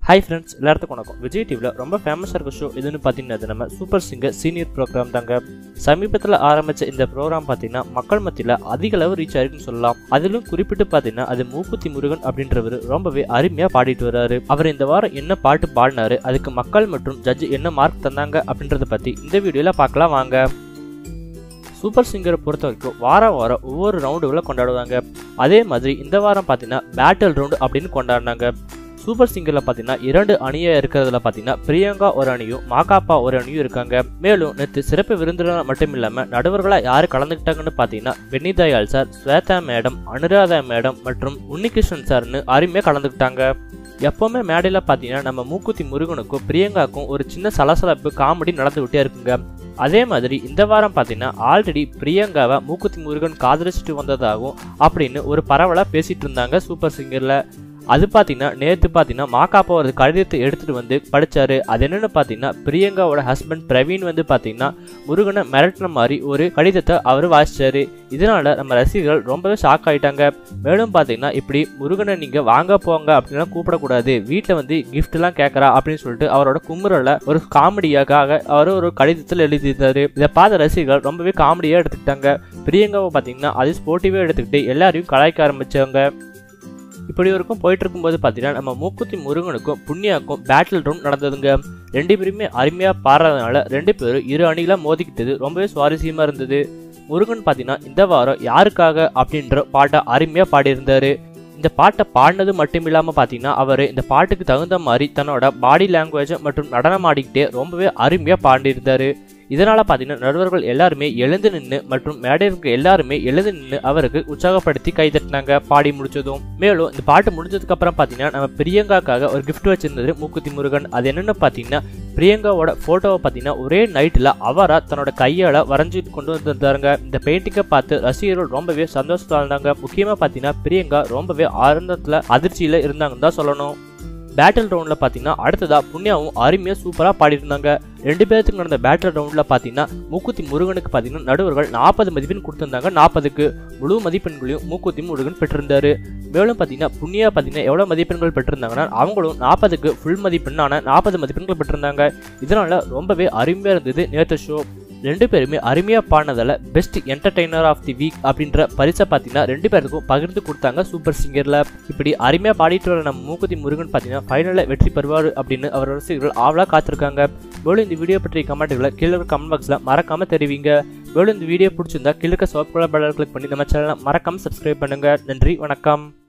hi friends எல்லாத்துக்கும் வணக்கம் விஜய் டிவியில் ரொம்ப ஃபேமஸாக இருக்க ஷோ எதுன்னு பார்த்தீங்கன்னா அது நம்ம சூப்பர் சிங்கர் சீனியர் ப்ரோக்ராம் தாங்க சமீபத்தில் ஆரம்பித்த இந்த ப்ரோக்ராம் பார்த்தீங்கன்னா மக்கள் மத்தியில் அதிக அளவு ரீச் ஆயிருக்குன்னு சொல்லலாம் அதிலும் குறிப்பிட்டு பார்த்தீங்கன்னா அது மூக்குத்தி முருகன் அப்படின்றவர் ரொம்பவே அருமையாக பாடிட்டு வர்றாரு அவர் இந்த வாரம் என்ன பாட்டு பாடினாரு அதுக்கு மக்கள் மற்றும் ஜட்ஜ் என்ன மார்க் தந்தாங்க அப்படின்றத பற்றி இந்த வீடியோவில் பார்க்கலாம் வாங்க சூப்பர் சிங்கரை பொறுத்த வரைக்கும் வாரம் வாரம் ஒவ்வொரு ரவுண்டுகளை கொண்டாடுவாங்க அதே மாதிரி இந்த வாரம் பார்த்தீங்கன்னா பேட்டில் ரவுண்டு அப்படின்னு கொண்டாடினாங்க சூப்பர் சிங்கரில் பார்த்தீங்கன்னா இரண்டு அணியாக இருக்கிறதுல பார்த்தீங்கன்னா பிரியங்கா ஒரு அணியும் மாகாப்பா ஒரு அணியும் இருக்காங்க மேலும் நேற்று சிறப்பு விருந்தினர் மட்டும் இல்லாமல் நடுவர்களாக யார் கலந்துக்கிட்டாங்கன்னு பார்த்தீங்கன்னா Benny Dayal sir Shweta madam Anuradha madam மற்றும் உன்னிகிருஷ்ணன் சார்னு அருமையாக கலந்துக்கிட்டாங்க எப்போவுமே மேடையில் பார்த்தீங்கன்னா நம்ம மூக்குத்தி முருகனுக்கும் பிரியங்காக்கும் ஒரு சின்ன சலசலப்பு காமெடி நடந்துகிட்டே இருக்குங்க அதே மாதிரி இந்த வாரம் பார்த்தீங்கன்னா ஆல்ரெடி பிரியங்காவை மூக்குத்தி முருகன் காதலிச்சுட்டு வந்ததாகவும் அப்படின்னு ஒரு பரவலாக பேசிட்டு இருந்தாங்க சூப்பர் சிங்கரில் அது பார்த்தீங்கன்னா நேற்று பார்த்தீங்கன்னா மாக்காப்பா ஒரு கடிதத்தை எடுத்துகிட்டு வந்து படித்தாரு அது என்னென்னு பார்த்தீங்கன்னா பிரியங்காவோட ஹஸ்பண்ட் பிரவீன் வந்து பார்த்தீங்கன்னா முருகனை மிரட்டின மாதிரி ஒரு கடிதத்தை அவர் வாசிச்சாரு இதனால நம்ம ரசிகர்கள் ரொம்பவே ஷாக் ஆயிட்டாங்க மேலும் பார்த்தீங்கன்னா இப்படி முருகனை நீங்கள் வாங்க போங்க அப்படின்லாம் கூப்பிடக்கூடாது வீட்டில் வந்து கிஃப்ட்லாம் கேட்குறா அப்படின்னு சொல்லிட்டு அவரோட குமுறலை ஒரு காமெடியாக அவர் ஒரு கடிதத்தில் எழுதியிருந்தாரு இதை பார்த்த ரசிகர்கள் ரொம்பவே காமெடியாக எடுத்துக்கிட்டாங்க பிரியங்காவை பார்த்தீங்கன்னா அது ஸ்போர்ட்டிவாக எடுத்துக்கிட்டு எல்லாரையும் கலாய்க்க ஆரம்பிச்சாங்க இப்படி வரைக்கும் போயிட்டு இருக்கும்போது பார்த்தீங்கன்னா நம்ம மூக்குத்தி முருகனுக்கும் புண்ணியாக்கும் பேட்டில் ரவுண்ட் நடந்ததுங்க ரெண்டு பேருமே அருமையாக பாடுறதுனால ரெண்டு பேரும் இரு அணிகளாக மோதிக்கிட்டது ரொம்பவே சுவாரஸ்யமாக இருந்தது முருகன் பார்த்தீங்கன்னா இந்த வாரம் யாருக்காக அப்படின்ற பாட்டை அருமையாக பாடியிருந்தாரு இந்த பாட்டை பாடினது மட்டும் இல்லாமல் பார்த்தீங்கன்னா அவர் இந்த பாட்டுக்கு தகுந்த மாதிரி தன்னோட பாடி லாங்குவேஜை மற்றும் நடனம் ஆடிக்கிட்டே ரொம்பவே அருமையாக பாடியிருந்தாரு இதனால் பார்த்தீங்கன்னா நடுவர்கள் எல்லாருமே எழுந்து நின்று மற்றும் மேடைக்கு எல்லாருமே எழுந்து நின்று அவருக்கு உற்சாகப்படுத்தி கைதட்டினாங்க பாடி முடிச்சதும் மேலும் இந்த பாட்டு முடிஞ்சதுக்கு அப்புறம் பார்த்தீங்கன்னா நம்ம பிரியங்காக்காக ஒரு கிஃப்ட் வச்சிருந்தது மூக்குத்தி முருகன் அது என்னென்னு பார்த்தீங்கன்னா பிரியங்காவோட ஃபோட்டோவை பார்த்தீங்கன்னா ஒரே நைட்டில் அவராக தன்னோட கையால் வரைஞ்சி கொண்டு வந்திருந்தாருங்க இந்த பெயிண்டிங்கை பார்த்து ரசிகர்கள் ரொம்பவே சந்தோஷத்தில் இருந்தாங்க முக்கியமாக பார்த்தீங்கன்னா பிரியங்கா ரொம்பவே ஆனந்தத்தில் அதிர்ச்சியில் இருந்தாங்கன்னு தான் சொல்லணும் பேட்டில் ரவுண்டில் பார்த்தீங்கன்னா அடுத்ததாக புண்ணியாவும் அருமையாக சூப்பராக பாடியிருந்தாங்க ரெண்டு பேர்த்துக்கு நடந்த பேட்டில் ரவுண்டில் பார்த்தீங்கன்னா மூக்குத்தி முருகனுக்கு பார்த்தீங்கன்னா நடுவர்கள் நாற்பது மதிப்பெண் கொடுத்துருந்தாங்க நாற்பதுக்கு முழு மதிப்பெண்களையும் மூக்குத்தி முருகன் பெற்றிருந்தாரு மேலும் பார்த்தீங்கன்னா புண்ணியா பார்த்தீங்கன்னா எவ்வளோ மதிப்பெண்கள் பெற்றிருந்தாங்கன்னா அவங்களும் நாற்பதுக்கு ஃபுல் மதிப்பெண்ணான நாற்பது மதிப்பெண்கள் பெற்றிருந்தாங்க இதனால ரொம்பவே அருமையாக இருந்தது நேற்று ஷோ ரெண்டு பேருமே அருமையாக பாடினதால best entertainer of the week அப்படின்ற பரிசை பார்த்தீங்கன்னா ரெண்டு பேருக்கும் பகிர்ந்து கொடுத்தாங்க சூப்பர் சிங்கரில் இப்படி அருமையாக பாடிட்டு வர நம்ம மூக்குத்தி முருகன் பார்த்தீங்கன்னா ஃபைனலில் வெற்றி பெறுவார் அப்படின்னு அவர் ரசிகர்கள் ஆவலாக காத்திருக்காங்க மேலும் இந்த வீடியோ பற்றிய கமெண்ட்டுகளை கீழே கமெண்ட் பாக்ஸில் மறக்காமல் தெரிவிங்க மேலும் இந்த வீடியோ பிடிச்சிருந்தா கீழே சோப் கலர் பட்டன் கிளிக் பண்ணி நம்ம சேனலை மறக்காமல் சப்ஸ்கிரைப் பண்ணுங்கள் நன்றி வணக்கம்